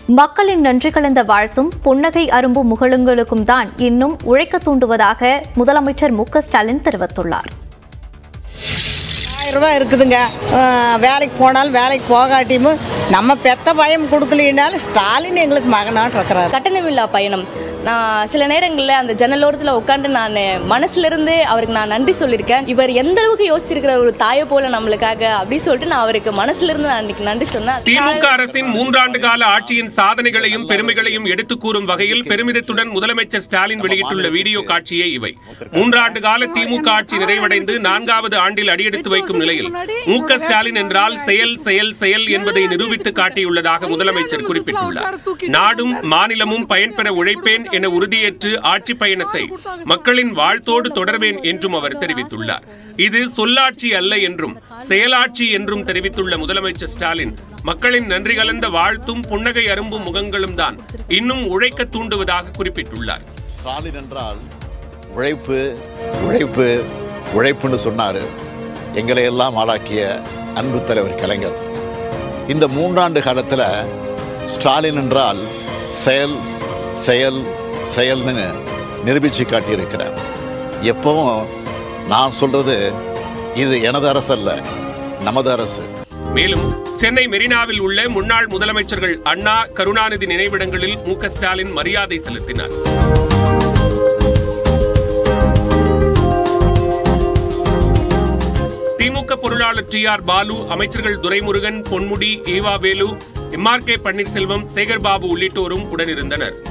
மக்களின் நன்றி கலந்த வாழ்த்தும் புன்னகை அரும்பும் முகழுங்களுக்கும் தான் இன்னும் உழைக்க தூண்டுவதாக முதலமைச்சர் மு க ஸ்டாலின் தெரிவித்துள்ளார் ஆயிரம் ரூபாய் இருக்குதுங்க அஹ் வேலைக்கு போனாலும் வேலைக்கு போகாட்டியும் நம்ம பெத்த பயம் கொடுக்கலினாலும் ஸ்டாலின் எங்களுக்கு மகனாட்டு இருக்கிறாரு கட்டணமில்லா பயணம் நான் சில நேரங்களில் அந்த ஜன்னலோரத்தில் உட்காந்து நான் மனசுல இருந்து அவருக்கு நான் நன்றி சொல்லியிருக்கேன் இவர் எந்த அளவுக்கு யோசிச்சிருக்கிற ஒரு தாயை போல நம்மளுக்காக அப்படின்னு சொல்லிட்டு நான் அவருக்கு மனசுல இருந்து நான் அன்னைக்கு நன்றி சொன்னேன் திமுக அரசின் மூன்றாண்டு கால ஆட்சியின் சாதனைகளையும் பெருமைகளையும் எடுத்துக் கூறும் வகையில் பெருமிதத்துடன் முதலமைச்சர் ஸ்டாலின் வெளியிட்டுள்ள வீடியோ காட்சியே இவை மூன்றாண்டு கால திமுக ஆட்சி நிறைவடைந்து நான்காவது ஆண்டில் அடியெடுத்து வைக்கும் நிலையில் மு க ஸ்டாலின் என்றால் செயல் செயல் செயல் என்பதை நிரூபித்து காட்டியுள்ளதாக முதலமைச்சர் குறிப்பிட்டுள்ளார் நாடும் மாநிலமும் பயன்பெற உழைப்பேன் என உறுதியேற்று ஆட்சி பயணத்தை மக்களின் வாழ்த்தோடு தொடர்வேன் என்றும் அவர் தெரிவித்துள்ளார் இது சொல்லாட்சி அல்ல என்றும் செயலாட்சி என்றும் தெரிவித்துள்ள முதலமைச்சர் ஸ்டாலின் மக்களின் நன்றி கலந்த வாழ்த்தும் புன்னகை அரும்பும் முகங்களும் தான் இன்னும் உழைக்க தூண்டுவதாக குறிப்பிட்டுள்ளார் ஸ்டாலின் என்றால் உழைப்பு உழைப்பு உழைப்புன்னு சொன்னார் எங்களை எல்லாம் ஆளாக்கிய அன்பு தலைவர் கலைஞர் இந்த மூன்றாண்டு காலத்தில் ஸ்டாலின் என்றால் செயல் செயல் செயல்னு நிரூபித்து காட்டியிருக்கிறார் எப்பவும் நான் சொல்றது இது எனது அரசு அல்ல நமது அரசு மேலும் சென்னை மெரினாவில் உள்ள முன்னாள் முதலமைச்சர்கள் அண்ணா கருணாநிதி நினைவிடங்களில் மு க ஸ்டாலின் மரியாதை செலுத்தினார் திமுக பொருளாளர் டி ஆர் பாலு அமைச்சர்கள் Duraimurugan Ponmudi E V Velu M R K Panneerselvam Sekarbabu உள்ளிட்டோரும் உடனிருந்தனர்